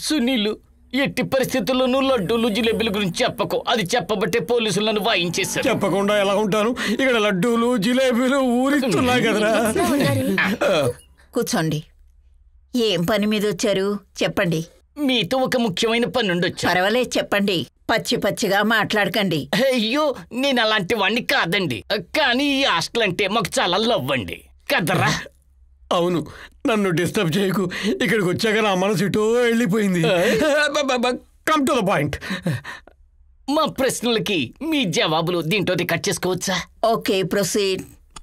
సునీలు ఎట్టి పరిస్థితుల్లోనూ లడ్డూలు జిలేబీల గురించి చెప్పకు అది చెప్పబట్టే పోలీసులు నన్ను వాయించేశారు చెప్పకుండా ఎలా ఉంటాను ఇక్కడ లడ్డూలు జిలేబీలు ఊరిస్తున్నాయి కదరా కూర్చోండి ఏం పని మీద వచ్చారు చెప్పండి మీతో ఒక ముఖ్యమైన పని ఉండొచ్చు పర్వాలేదు చెప్పండి పచ్చి పచ్చిగా మాట్లాడకండి అయ్యో నేను అలాంటి వాణ్ణి కాదండి కానీ ఈ హాస్టల్ అంటే మాకు చాలా లవ్ అండి కదరా అవును నన్ను డిస్టర్బ్ చేయకు ఇక్కడికి వచ్చాక నా మనసు ఇటో వెళ్ళిపోయింది కమ్ టు ద పాయింట్ మా ప్రశ్నలకి మీ జవాబులు దీంతో కట్ చేసుకోవచ్చా ఓకే ప్రొసీడ్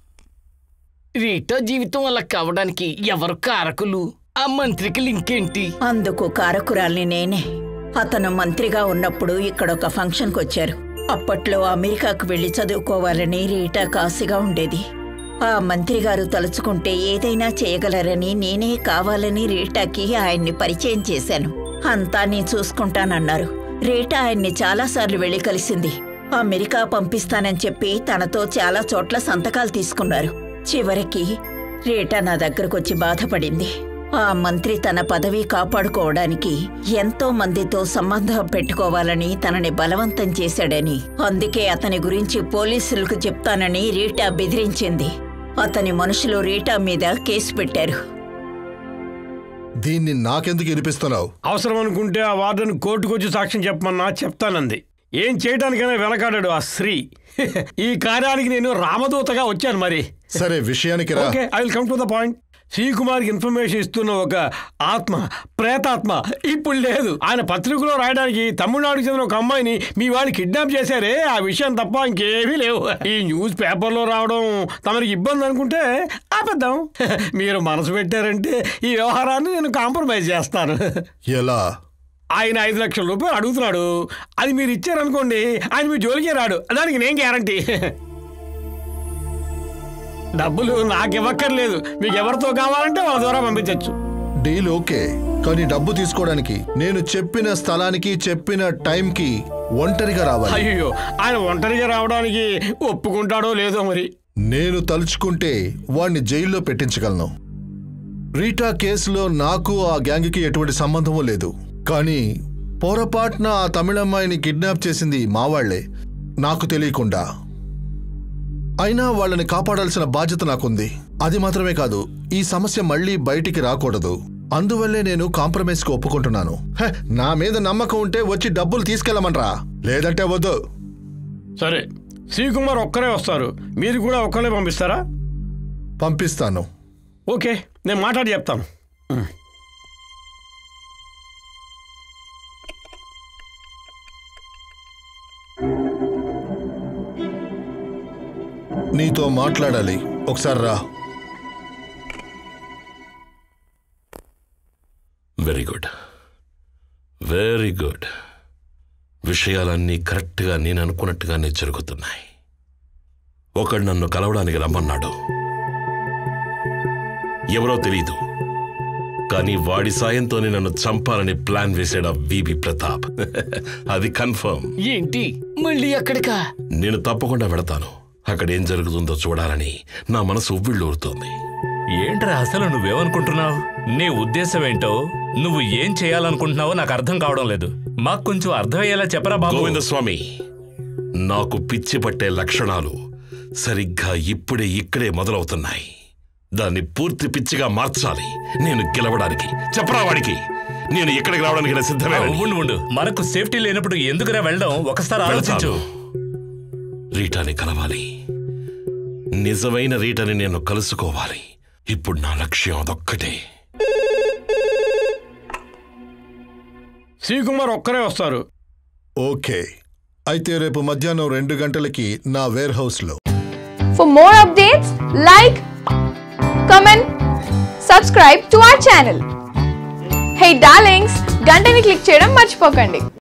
రీటా జీవితం అలా కావడానికి ఎవరు కారకులు ఆ మంత్రికి లింక్ ఏంటి అందుకు కారకురాల్ని నేనే అతను మంత్రిగా ఉన్నప్పుడు ఇక్కడ ఒక ఫంక్షన్కి వచ్చారు అప్పట్లో అమెరికాకు వెళ్లి చదువుకోవాలని రీటా కాసిగా ఉండేది ఆ మంత్రి గారు తలుచుకుంటే ఏదైనా చేయగలరని నేనే కావాలని రీటాకి ఆయన్ని పరిచయం చేశాను అంతా నేను చూసుకుంటానన్నారు రీటా ఆయన్ని చాలాసార్లు వెళ్లి కలిసింది అమెరికా పంపిస్తానని చెప్పి తనతో చాలా చోట్ల సంతకాలు తీసుకున్నారు చివరికి రీటా నా దగ్గరకొచ్చి బాధపడింది ఆ మంత్రి తన పదవి కాపాడుకోవడానికి ఎంతో మందితో సంబంధం పెట్టుకోవాలని తనని బలవంతం చేశాడని అందుకే అతని గురించి పోలీసులకు చెప్తానని రీటా బెదిరించింది అతని మనుషులు రీటా మీద కేసు పెట్టారు దీన్ని నాకెందుకు వినిపిస్తున్నావు అవసరం అనుకుంటే ఆ వార్డెన్ కోర్టుకొచ్చి సాక్ష్యం చెప్పమన్నా చెప్తానంది ఏం చేయడానికైనా వెనకాడాడు ఆ స్త్రీ ఈ కార్యానికి నేను రామదూతగా వచ్చాను మరి సరే విషయానికి రా okay I will come to the point శ్రీకుమార్కి ఇన్ఫర్మేషన్ ఇస్తున్న ఒక ఆత్మ ప్రేతాత్మ ఇప్పుడు లేదు ఆయన పత్రికలో రాయడానికి తమిళనాడుకి చెందిన ఒక అమ్మాయిని మీ వాళ్ళు కిడ్నాప్ చేశారే ఆ విషయం తప్ప ఇంకేమీ లేవు ఈ న్యూస్ పేపర్లో రావడం తమరికి ఇబ్బంది అనుకుంటే ఆపేద్దాం మీరు మనసు పెట్టారంటే ఈ వ్యవహారాన్ని నేను కాంప్రమైజ్ చేస్తాను ఎలా ఆయన ఐదు లక్షల రూపాయలు అడుగుతున్నాడు అది మీరు ఇచ్చారనుకోండి ఆయన మీ జోలికే రాడు దానికి నేను గ్యారంటీ డబ్బులు నాకు ఇవ్వక్కర్లేదు మీకు ఎవరితో కావాలంటే వాళ్ళ ద్వారా పంపించవచ్చు డీల్ ఓకే కానీ డబ్బు తీసుకోవడానికి నేను చెప్పిన స్థలానికి చెప్పిన టైంకి ఒంటరిగా రావాలి అయ్యో ఆయన ఒంటరిగా రావడానికి ఒప్పుకుంటాడో లేదో మరి నేను తలుచుకుంటే వాణ్ణి జైల్లో పెట్టించగలను రీటా కేసులో నాకు ఆ గ్యాంగ్కి ఎటువంటి సంబంధమూ లేదు కానీ పొరపాటున ఆ తమిళమ్మాయిని కిడ్నాప్ చేసింది మా వాళ్లే నాకు తెలియకుండా అయినా వాళ్ళని కాపాడాల్సిన బాధ్యత నాకుంది అది మాత్రమే కాదు ఈ సమస్య మళ్ళీ బయటికి రాకూడదు అందువల్లే నేను కాంప్రమైజ్కి ఒప్పుకుంటున్నాను హె, నా మీద నమ్మకం ఉంటే వచ్చి డబ్బులు తీసుకెళ్ళమనరా లేదంటే వద్దు సరే శ్రీకుమార్ ఒక్కరే వస్తారు మీరు కూడా ఒక్కరే పంపిస్తారా పంపిస్తాను ఓకే నేను మాట్లాడి చెప్తాను నీతో మాట్లాడాలి ఒకసారి రా వెరీ గుడ్ వెరీ గుడ్ విషయాలన్నీ కరెక్ట్గా నేను అనుకున్నట్టుగానే జరుగుతున్నాయి ఒకడు నన్ను కలవడానికి రమ్మన్నాడు ఎవరో తెలీదు కానీ వాడి సాయంతోనే నన్ను చంపాలని ప్లాన్ వేసాడు ఆ విబి ప్రతాప్ అది కన్ఫర్మ్ ఏంటి మళ్ళీ అక్కడికా నేను తప్పకుండా వెడతాను అక్కడ ఏం జరుగుతుందో చూడాలని నా మనసు ఉవ్విళ్ళూరుతోంది ఏంట్రా అసలు నువ్వేమనుకుంటున్నావు నీ ఉద్దేశం ఏంటో నువ్వు ఏం చేయాలనుకుంటున్నావో నాకు అర్థం కావడం లేదు మాకు కొంచెం అర్థమయ్యేలా చెప్పరా బాబు గోవిందస్వామి నాకు పిచ్చి పట్టే లక్షణాలు సరిగ్గా ఇప్పుడే ఇక్కడే మొదలవుతున్నాయి దాన్ని పూర్తి పిచ్చిగా మార్చాలి నేను గెలవడానికి చెప్పరా వాడికి నేను ఇక్కడికి రావడానికి నేను సిద్ధమే ఉండు ఉండు మనకు సేఫ్టీ లేనప్పుడు ఎందుకురా వెళ్ళడం ఒకసారి ఆలోచించు రీటాని కలవాలి నిజమైన రీటాని నేను కలుసుకోవాలి ఇప్పుడు నా లక్ష్యం అదొక్కటే శ్రీకుమార్ ఒక్కరే వస్తారు ఓకే అయితే రేపు మధ్యాహ్నం రెండు గంటలకి నా వేర్ హౌస్లో For more updates, like, comment, subscribe to our channel. Hey darlings, గంటని click చేయడం మర్చిపోకండి